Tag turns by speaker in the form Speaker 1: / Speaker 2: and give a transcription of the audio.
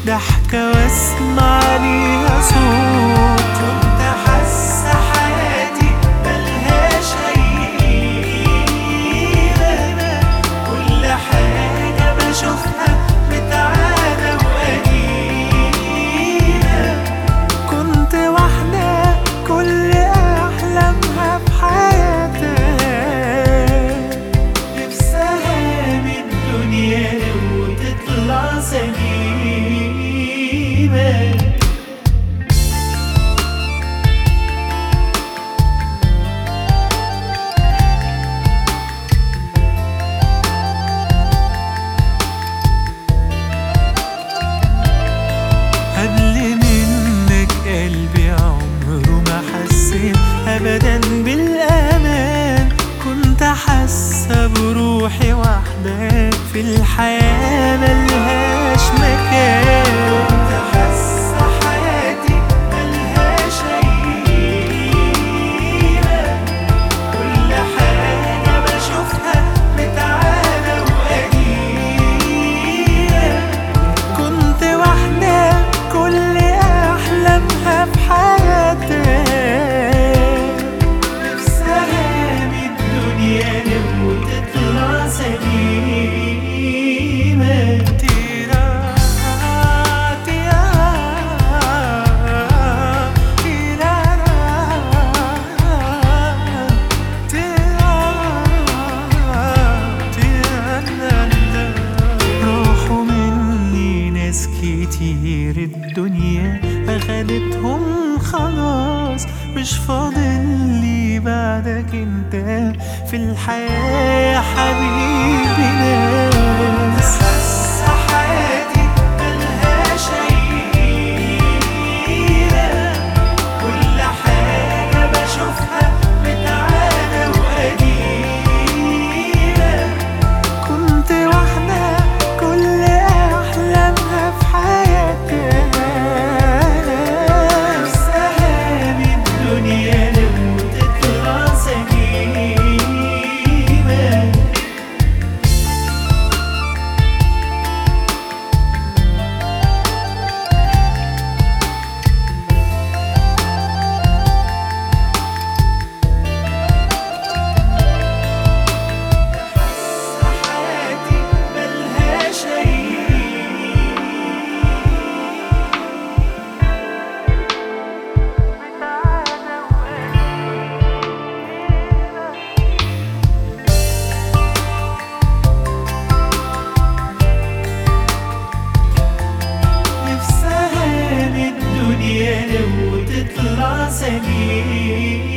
Speaker 1: ضحكة واسمع ليها صوت كنت حاسة حياتي ملهاش أي قيمة كل حاجة بشوفها متعادة وقديمة كنت واحدة كل أحلامها في حياتها نفسها من الدنيا وتطلع سليمة قبل منك قلبي عمره ما حسيت ابدا بالامان كنت حاسه بروحي واحده في الحياه ملهاش مكان كنت حاسه حياتي ملهاش اي قيمه كل حاجه بشوفها متعاده وقديمه كنت واحدة كل أحلامها في حياتها نفسها من الدنيا وتطلع سليمة تيرا تيرا راحوا مني ناس كتير الدنيا أخدتهم خلاص مش فاضل لي بعدك انت في الحياة يا حبيبي ناس حاسة حياتي ملهاش أي قيمة كل حاجة بشوفها متعادة وقديمة كنت واحدة كل أحلامها في حياتها نفسها من الدنيا لو تطلع سليمة حياتي ملهاش أي نفسها من الدنيا لو تطلع سليمة